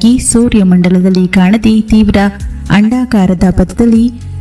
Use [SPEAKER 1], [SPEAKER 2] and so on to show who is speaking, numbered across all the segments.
[SPEAKER 1] ಹೊರತಾಗಿ ಸೂರ್ಯಮಂಡಲದಲ್ಲಿ ಕಾಣದೆ ತೀವ್ರ ಅಂಡಾಕಾರದ ಪಥದಲ್ಲಿ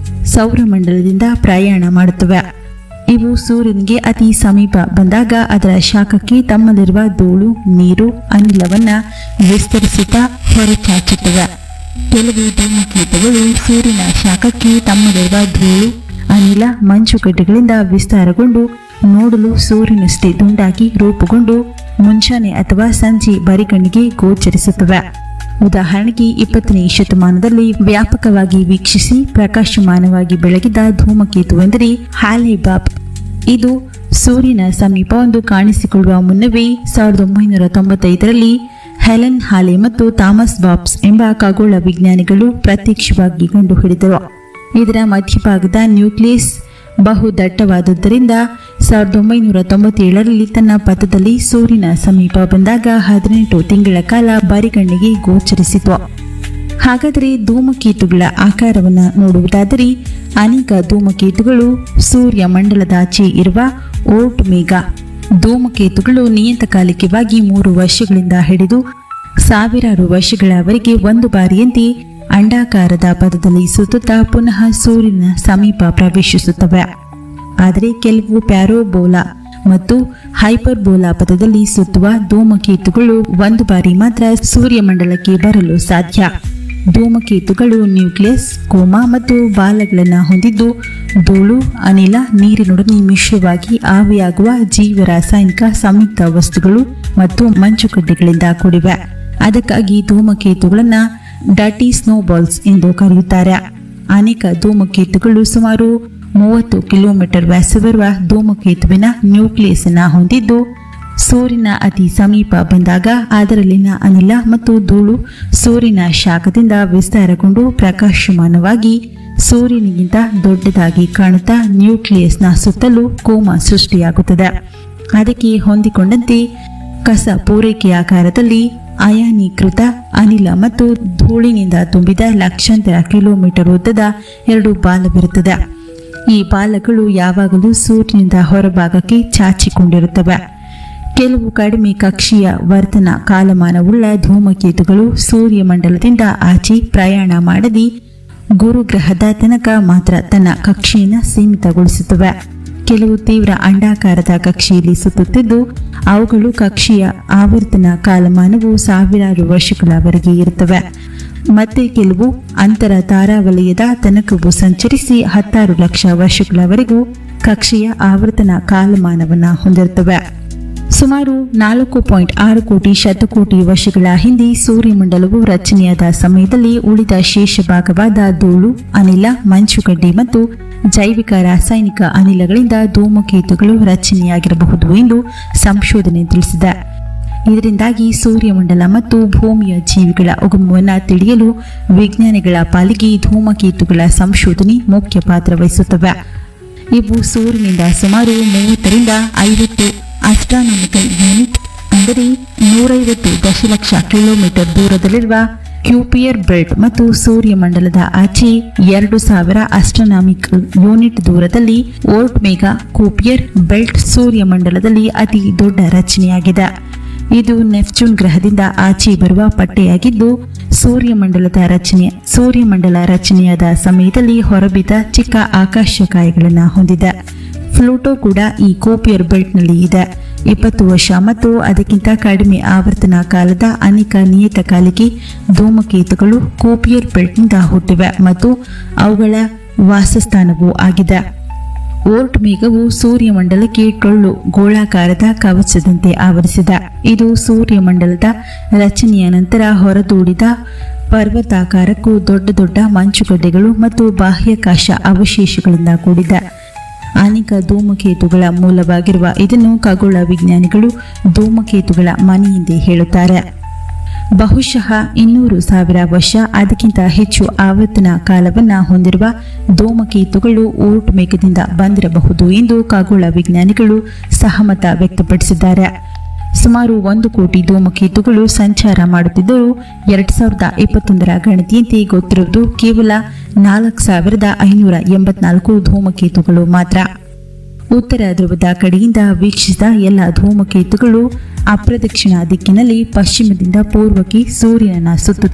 [SPEAKER 1] ಸೌರಮಂಡಲದಿಂದ ಪ್ರಯಾಣ ಮಾಡುತ್ತವೆ ಇವು ಸೂರ್ಯನಿಗೆ ಅತಿ ಸಮೀಪ ಬಂದಾಗ ಅದರ ಶಾಖಕ್ಕೆ ತಮ್ಮಲ್ಲಿರುವ ಧೂಳು ನೀರು ಅನಿಲವನ್ನ ವಿಸ್ತರಿಸುತ್ತಾ ಹೊರಚಾಚುತ್ತವೆ ಕೆಲವು ಧೂಮಕೇತುಗಳು ಸೂರ್ಯನ ಶಾಖಕ್ಕೆ ತಮ್ಮಲ್ಲಿರುವ ಧೂಳು ಅನಿಲ ಮಂಜುಗಡ್ಡೆಗಳಿಂದ ವಿಸ್ತಾರಗೊಂಡು ನೋಡಲು ಸೂರ್ಯನಷ್ಟೇ ದುಂಡಾಗಿ ರೂಪುಗೊಂಡು ಮುಂಜಾನೆ ಅಥವಾ ಸಂಜೆ ಬರಿಗಣ್ಣಿಗೆ ಗೋಚರಿಸುತ್ತವೆ ಉದಾಹರಣೆಗೆ ಇಪ್ಪತ್ತನೇ ಶತಮಾನದಲ್ಲಿ ವ್ಯಾಪಕವಾಗಿ ವೀಕ್ಷಿಸಿ ಪ್ರಕಾಶಮಾನವಾಗಿ ಬೆಳಗಿದ ಧೂಮಕೇತು ಎಂದರೆ ಹ್ಯಾಲಿಬಾಬ್ ಇದು ಸೂರ್ಯನ ಸಮೀಪ ಒಂದು ಕಾಣಿಸಿಕೊಳ್ಳುವ ಮುನ್ನವೇ ಸಾವಿರದ ಒಂಬೈನೂರ ತೊಂಬತ್ತೈದರಲ್ಲಿ ಹೆಲೆನ್ ಹಾಲೆ ಮತ್ತು ಥಾಮಸ್ ಬಾಬ್ಸ್ ಎಂಬ ಖಗೋಳ ವಿಜ್ಞಾನಿಗಳು ಪ್ರತ್ಯಕ್ಷವಾಗಿ ಕಂಡುಹಿಡಿದರು ಇದರ ಮಧ್ಯಭಾಗದ ನ್ಯೂಕ್ಲಿಯಸ್ ಬಹು ದಟ್ಟವಾದುದರಿಂದ ಸಾವಿರದ ಒಂಬೈನೂರ ತೊಂಬತ್ತೇಳರಲ್ಲಿ ತನ್ನ ಪಥದಲ್ಲಿ ಸೂರ್ಯನ ಸಮೀಪ ಬಂದಾಗ ಹದಿನೆಂಟು ತಿಂಗಳ ಕಾಲ ಬರಿಗಣ್ಣಿಗೆ ಗೋಚರಿಸಿತು ಹಾಗಾದರೆ ಧೂಮಕೇತುಗಳ ಆಕಾರವನ್ನು ನೋಡುವುದಾದರೆ ಅನೇಕ ಧೂಮಕೇತುಗಳು ಸೂರ್ಯ ಮಂಡಲದಾಚೆ ಇರುವ ಓಟ್ ಮೇಘ ಧೂಮಕೇತುಗಳು ನಿಯತಕಾಲಿಕವಾಗಿ ಮೂರು ವರ್ಷಗಳಿಂದ ಹಿಡಿದು ಸಾವಿರಾರು ವರ್ಷಗಳವರೆಗೆ ಒಂದು ಬಾರಿಯಂತೆ ಅಂಡಾಕಾರದ ಪದದಲ್ಲಿ ಸುತ್ತುತ್ತಾ ಪುನಃ ಸೂರ್ಯನ ಸಮೀಪ ಪ್ರವೇಶಿಸುತ್ತವೆ ಆದರೆ ಕೆಲವು ಪ್ಯಾರೋಬೋಲಾ ಮತ್ತು ಹೈಪರ್ಬೋಲಾ ಪದದಲ್ಲಿ ಸುತ್ತುವ ಧೂಮಕೇತುಗಳು ಒಂದು ಬಾರಿ ಮಾತ್ರ ಸೂರ್ಯಮಂಡಲಕ್ಕೆ ಬರಲು ಸಾಧ್ಯ ಧೂಮಕೇತುಗಳು ನ್ಯೂಕ್ಲಿಯಸ್ ಕೋಮಾ ಮತ್ತು ಬಾಲಗಳನ್ನು ಹೊಂದಿದ್ದು ಧೂಳು ಅನಿಲ ನೀರಿನೊಡನೆ ಮಿಶ್ರವಾಗಿ ಆವಿಯಾಗುವ ಜೀವರಾಸಾಯನಿಕ ಸಂಯುಕ್ತ ವಸ್ತುಗಳು ಮತ್ತು ಮಂಜುಗಡ್ಡೆಗಳಿಂದ ಕೂಡಿವೆ ಅದಕ್ಕಾಗಿ ಧೂಮಕೇತುಗಳನ್ನು ಡಟಿ ಸ್ನೋಬಾಲ್ಸ್ ಎಂದು ಕರೆಯುತ್ತಾರೆ ಅನೇಕ ಧೂಮಕೇತುಗಳು ಸುಮಾರು ಮೂವತ್ತು ಕಿಲೋಮೀಟರ್ ವ್ಯಾಸವಿರುವ ಧೂಮಕೇತುವಿನ ನ್ಯೂಕ್ಲಿಯಸ್ ಅನ್ನ ಹೊಂದಿದ್ದು ಸೂರ್ಯನ ಅತಿ ಸಮೀಪ ಬಂದಾಗ ಅದರಲ್ಲಿನ ಅನಿಲ ಮತ್ತು ಧೂಳು ಸೂರ್ಯನ ಶಾಖದಿಂದ ವಿಸ್ತಾರಗೊಂಡು ಪ್ರಕಾಶಮಾನವಾಗಿ ಸೂರ್ಯನಿಗಿಂತ ದೊಡ್ಡದಾಗಿ ಕಾಣುತ್ತಾ ನ್ಯೂಕ್ಲಿಯಸ್ನ ಸುತ್ತಲೂ ಕೋಮ ಸೃಷ್ಟಿಯಾಗುತ್ತದೆ ಅದಕ್ಕೆ ಹೊಂದಿಕೊಂಡಂತೆ ಕಸ ಪೂರೈಕೆಯ ಆಕಾರದಲ್ಲಿ ಅಯಾನೀಕೃತ ಅನಿಲ ಮತ್ತು ಧೂಳಿನಿಂದ ತುಂಬಿದ ಲಕ್ಷಾಂತರ ಕಿಲೋಮೀಟರ್ ಉದ್ದದ ಎರಡು ಬಾಲವಿರುತ್ತದೆ ಈ ಬಾಲಗಳು ಯಾವಾಗಲೂ ಸೂರ್ಯನಿಂದ ಹೊರಭಾಗಕ್ಕೆ ಚಾಚಿಕೊಂಡಿರುತ್ತವೆ ಕೆಲವು ಕಡಿಮೆ ಕಕ್ಷೀಯ ವರ್ತನ ಕಾಲಮಾನವುಳ್ಳ ಧೂಮಕೇತುಗಳು ಸೂರ್ಯಮಂಡಲದಿಂದ ಆಚೆ ಪ್ರಯಾಣ ಮಾಡದೆ ಗುರುಗ್ರಹದ ತನಕ ಮಾತ್ರ ತನ್ನ ಕಕ್ಷೆಯನ್ನು ಸೀಮಿತಗೊಳಿಸುತ್ತವೆ ಕೆಲವು ತೀವ್ರ ಅಂಡಾಕಾರದ ಕಕ್ಷೆಯಲ್ಲಿ ಸುತ್ತುತ್ತಿದ್ದು ಅವುಗಳು ಕಕ್ಷೆಯ ಆವರ್ತನ ಕಾಲಮಾನವು ಸಾವಿರಾರು ವರ್ಷಗಳವರೆಗೆ ಇರುತ್ತವೆ ಮತ್ತೆ ಕೆಲವು ಅಂತರ ತಾರಾವಲಯದ ತನಕವು ಸಂಚರಿಸಿ ಹತ್ತಾರು ಲಕ್ಷ ವರ್ಷಗಳವರೆಗೂ ಕಕ್ಷೆಯ ಆವರ್ತನ ಕಾಲಮಾನವನ್ನು ಹೊಂದಿರುತ್ತವೆ ಸುಮಾರು ನಾಲ್ಕು ಪಾಯಿಂಟ್ ಆರು ಕೋಟಿ ಶತಕೋಟಿ ವರ್ಷಗಳ ಹಿಂದೆ ಸೂರ್ಯಮಂಡಲವು ರಚನೆಯಾದ ಸಮಯದಲ್ಲಿ ಉಳಿದ ಶೇಷ ಭಾಗವಾದ ಧೂಳು ಅನಿಲ ಮಂಜುಗಡ್ಡೆ ಮತ್ತು ಜೈವಿಕ ರಾಸಾಯನಿಕ ಅನಿಲಗಳಿಂದ ಧೂಮಕೇತುಗಳು ರಚನೆಯಾಗಿರಬಹುದು ಎಂದು ಸಂಶೋಧನೆ ತಿಳಿಸಿದೆ ಇದರಿಂದಾಗಿ ಸೂರ್ಯಮಂಡಲ ಮತ್ತು ಭೂಮಿಯ ಜೀವಿಗಳ ಉಗಮವನ್ನು ತಿಳಿಯಲು ವಿಜ್ಞಾನಿಗಳ ಪಾಲಿಗೆ ಧೂಮಕೇತುಗಳ ಸಂಶೋಧನೆ ಮುಖ್ಯ ಪಾತ್ರ ವಹಿಸುತ್ತವೆ ಇವು ಸೂರ್ಯನಿಂದ ಸುಮಾರು ಮೂವತ್ತರಿಂದ ಐವತ್ತು ಅಸ್ಟ್ರಾನಾಮಿಕಲ್ ಯೂನಿಟ್ ಅಂದರೆ ನೂರೈವತ್ತು ದಶಲಕ್ಷ ಕಿಲೋಮೀಟರ್ ದೂರದಲ್ಲಿರುವ ಕ್ಯೂಪಿಯರ್ ಬೆಲ್ಟ್ ಮತ್ತು ಸೂರ್ಯಮಂಡಲದ ಆಚೆ ಎರಡು ಸಾವಿರ ಅಸ್ಟ್ರಾನಾಮಿಕಲ್ ಯೂನಿಟ್ ದೂರದಲ್ಲಿ ಓರ್ಟ್ ಮೇಘ ಕೂಪಿಯರ್ ಬೆಲ್ಟ್ ಸೂರ್ಯಮಂಡಲದಲ್ಲಿ ಅತಿ ದೊಡ್ಡ ರಚನೆಯಾಗಿದೆ ಇದು ನೆಪ್ಚೂನ್ ಗ್ರಹದಿಂದ ಆಚೆ ಬರುವ ಪಟ್ಟೆಯಾಗಿದ್ದು ಸೂರ್ಯಮಂಡಲದ ರಚನೆ ಸೂರ್ಯಮಂಡಲ ರಚನೆಯಾದ ಸಮಯದಲ್ಲಿ ಹೊರಬಿದ್ದ ಚಿಕ್ಕ ಆಕಾಶಕಾಯಗಳನ್ನು ಹೊಂದಿದೆ ಫ್ಲೂಟೋ ಕೂಡ ಈ ಕೋಪಿಯರ್ ಬೆಲ್ಟ್ನಲ್ಲಿ ಇದೆ ಇಪ್ಪತ್ತು ವರ್ಷ ಮತ್ತು ಅದಕ್ಕಿಂತ ಕಡಿಮೆ ಆವರ್ತನ ಕಾಲದ ಅನೇಕ ನಿಯತಕಾಲಿಕೆ ಧೂಮಕೇತುಗಳು ಕೋಪಿಯರ್ ಬೆಲ್ಟ್ನಿಂದ ಹುಟ್ಟಿವೆ ಮತ್ತು ಅವುಗಳ ವಾಸಸ್ಥಾನವೂ ಆಗಿದೆ ಓರ್ಟ್ ಮೇಘವು ಸೂರ್ಯಮಂಡಲಕ್ಕೆ ಟೊಳ್ಳು ಗೋಳಾಕಾರದ ಕವಚದಂತೆ ಆವರಿಸಿದೆ ಇದು ಸೂರ್ಯಮಂಡಲದ ರಚನೆಯ ನಂತರ ಹೊರದೂಡಿದ ಪರ್ವತಾಕಾರಕ್ಕೂ ದೊಡ್ಡ ದೊಡ್ಡ ಮಂಚುಗಡ್ಡೆಗಳು ಮತ್ತು ಬಾಹ್ಯಾಕಾಶ ಅವಶೇಷಗಳಿಂದ ಕೂಡಿದೆ ಅನೇಕ ಧೂಮಕೇತುಗಳ ಮೂಲವಾಗಿರುವ ಇದನ್ನು ಖಗೋಳ ವಿಜ್ಞಾನಿಗಳು ಧೂಮಕೇತುಗಳ ಮನೆ ಎಂದೇ ಹೇಳುತ್ತಾರೆ ಬಹುಶಃ ಇನ್ನೂರು ಸಾವಿರ ವರ್ಷ ಅದಕ್ಕಿಂತ ಹೆಚ್ಚು ಆವರ್ತನ ಕಾಲವನ್ನ ಹೊಂದಿರುವ ಧೂಮಕೇತುಗಳು ಓರ್ಟ್ ಮೇಘದಿಂದ ಬಂದಿರಬಹುದು ಎಂದು ಖಗೋಳ ವಿಜ್ಞಾನಿಗಳು ಸಹಮತ ವ್ಯಕ್ತಪಡಿಸಿದ್ದಾರೆ ಸುಮಾರು ಒಂದು ಕೋಟಿ ಧೂಮಕೇತುಗಳು ಸಂಚಾರ ಮಾಡುತ್ತಿದ್ದರೂ ಎರಡ್ ಸಾವಿರದ ಇಪ್ಪತ್ತೊಂದರ ಗಣತಿಯಂತೆ ಗೊತ್ತಿರುವುದು ಕೇವಲ ನಾಲ್ಕು ಸಾವಿರದ ಐನೂರ ಎಂಬತ್ನಾಲ್ಕು ಧೂಮಕೇತುಗಳು ಮಾತ್ರ ಉತ್ತರ ಧ್ರುವದ ಕಡೆಯಿಂದ ವೀಕ್ಷಿಸಿದ ಎಲ್ಲ ಧೂಮಕೇತುಗಳು ಅಪ್ರದಕ್ಷಿಣ ದಿಕ್ಕಿನಲ್ಲಿ ಪಶ್ಚಿಮದಿಂದ ಪೂರ್ವಕ್ಕೆ ಸೂರ್ಯನ ಸುತ್ತು